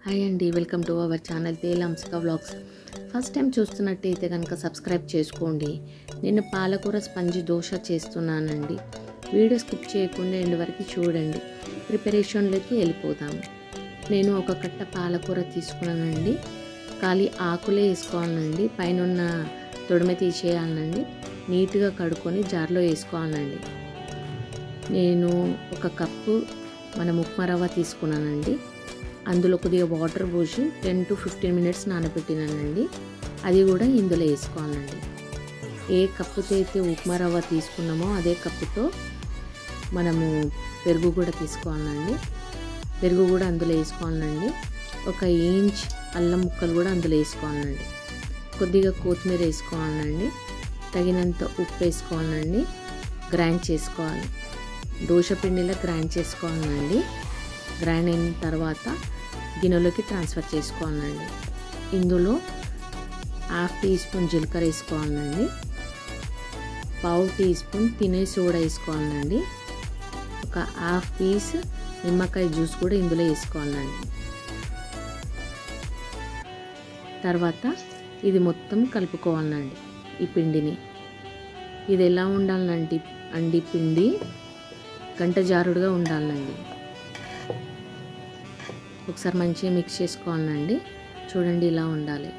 hi అండి welcome to our channel తేలాంసిక vlogs first time చూస్తున్నట్టయితే కనుక సబ్స్క్రైబ్ చేసుకోండి నేను పాలకూర స్పంజ్ దోశ చేస్తున్నానండి వీడియో స్కిప్ చేయకుండా ఎండ్ వరకు చూడండి ప్రిపరేషన్లోకి వెళ్ళిపోదాము నేను ఒక కట్ట పాలకూర తీసుకున్నానండి ఖాళీ ఆకులే వేసుకోవాలండి పైన ఉన్న తొడిమె తీసేయాలండి నీట్గా కడుక్కొని జార్లో వేసుకోవాలండి నేను ఒక కప్పు మనం ఉప్మా రవ్వ తీసుకున్నానండి అందులో కొద్దిగా వాటర్ పోసి టెన్ టు ఫిఫ్టీన్ మినిట్స్ నానబెట్టినానండి అది కూడా ఇందులో వేసుకోవాలండి ఏ కప్పుతో అయితే ఉప్మా రవ్వ తీసుకున్నామో అదే కప్పుతో మనము పెరుగు కూడా తీసుకోవాలండి పెరుగు కూడా అందులో వేసుకోవాలండి ఒక ఇంచ్ అల్లం ముక్కలు కూడా అందులో వేసుకోవాలండి కొద్దిగా కొత్తిమీర వేసుకోవాలండి తగినంత ఉప్పు వేసుకోవాలండి గ్రైండ్ చేసుకోవాలి దోశ పిండిలో గ్రైండ్ చేసుకోవాలండి గ్రైండ్ అయిన తర్వాత గిన్నెలోకి ట్రాన్స్ఫర్ చేసుకోవాలండి ఇందులో హాఫ్ టీ స్పూన్ జీలకర్ర వేసుకోవాలండి పావు టీ స్పూన్ తినే సోడా వేసుకోవాలండి ఒక హాఫ్ పీస్ నిమ్మకాయ జ్యూస్ కూడా ఇందులో వేసుకోవాలండి తర్వాత ఇది మొత్తం కలుపుకోవాలండి ఈ పిండిని ఇది ఎలా ఉండాలండి అండి పిండి గంట జారుడుగా ఉండాలండి ఒకసారి మంచిగా మిక్స్ చేసుకోవాలండి చూడండి ఇలా ఉండాలి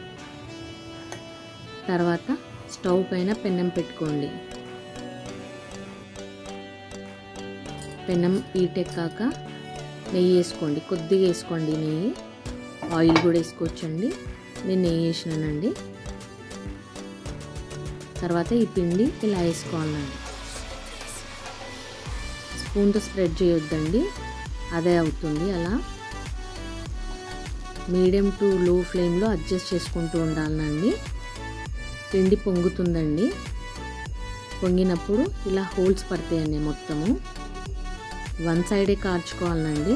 తర్వాత స్టవ్ పైన పెన్నం పెట్టుకోండి పెన్నం ఈటెక్కాక నెయ్యి వేసుకోండి కొద్దిగా వేసుకోండి నెయ్యి ఆయిల్ కూడా వేసుకోవచ్చండి నేను నెయ్యి వేసినానండి తర్వాత ఈ పిండి ఇలా వేసుకోవాలండి స్పూన్తో స్ప్రెడ్ చేయొద్దండి అదే అవుతుంది అలా మీడియం టు లో ఫ్లేమ్లో అడ్జస్ట్ చేసుకుంటూ ఉండాలండి పిండి పొంగుతుందండి పొంగినప్పుడు ఇలా హోల్స్ పడతాయండి మొత్తము వన్ సైడే కార్చుకోవాలండి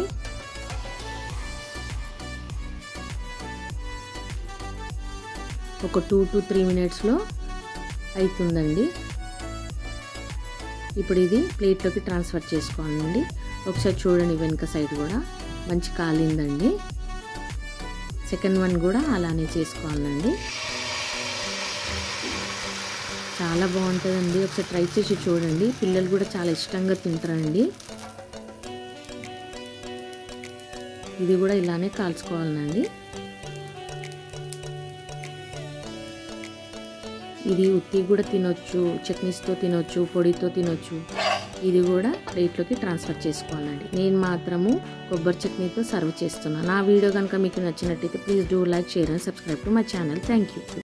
ఒక టూ టు త్రీ మినిట్స్లో అవుతుందండి ఇప్పుడు ఇది ప్లేట్లోకి ట్రాన్స్ఫర్ చేసుకోవాలండి ఒకసారి చూడండి వెనుక సైడ్ కూడా మంచి కాలిందండి సెకండ్ వన్ కూడా అలానే చేసుకోవాలండి చాలా బాగుంటుందండి ఒకసారి ట్రై చేసి చూడండి పిల్లలు కూడా చాలా ఇష్టంగా తింటారండి ఇది కూడా ఇలానే కాల్చుకోవాలండి ఇది ఉత్తి కూడా తినొచ్చు చట్నీస్తో తినొచ్చు పొడితో తినొచ్చు ఇది కూడా ప్లేట్లోకి ట్రాన్స్ఫర్ చేసుకోవాలండి నేను మాత్రము కొబ్బరి చట్నీతో సర్వ్ చేస్తున్నాను నా వీడియో కనుక మీకు నచ్చినట్టయితే please do like share and subscribe to my channel thank you